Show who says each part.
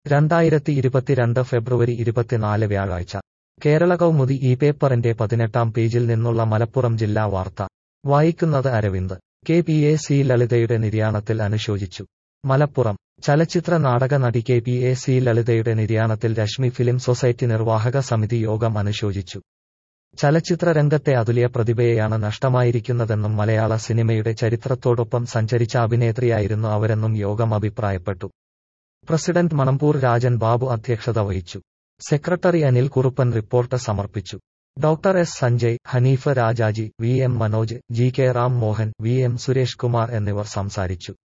Speaker 1: രണ്ടായിരത്തി ഇരുപത്തിരണ്ട് ഫെബ്രുവരി ഇരുപത്തിനാല് വ്യാഴാഴ്ച കേരള കൗമുദി ഈ പേപ്പറിന്റെ പതിനെട്ടാം പേജിൽ നിന്നുള്ള മലപ്പുറം ജില്ലാ വാർത്ത വായിക്കുന്നത് Aravind K P A C ലളിതയുടെ നിര്യാണത്തിൽ അനുശോചിച്ചു മലപ്പുറം ചലച്ചിത്ര നാടക നടി കെ പി എ സി ലളിതയുടെ നിര്യാണത്തിൽ രശ്മി ഫിലിം സൊസൈറ്റി നിർവാഹക സമിതി യോഗം അനുശോചിച്ചു ചലച്ചിത്ര രംഗത്തെ അതുല്യ പ്രതിഭയെയാണ് നഷ്ടമായിരിക്കുന്നതെന്നും മലയാള സിനിമയുടെ ചരിത്രത്തോടൊപ്പം സഞ്ചരിച്ച അഭിനേത്രിയായിരുന്നു അവരെന്നും യോഗം അഭിപ്രായപ്പെട്ടു പ്രസിഡന്റ് മണമ്പൂർ രാജൻ ബാബു അധ്യക്ഷത വഹിച്ചു സെക്രട്ടറി അനിൽ കുറുപ്പൻ റിപ്പോർട്ട് സമർപ്പിച്ചു doctor S Sanjay Haneef Rajaji V M Manoj G K Ram Mohan V M Suresh Kumar എന്നിവർ സംസാരിച്ചു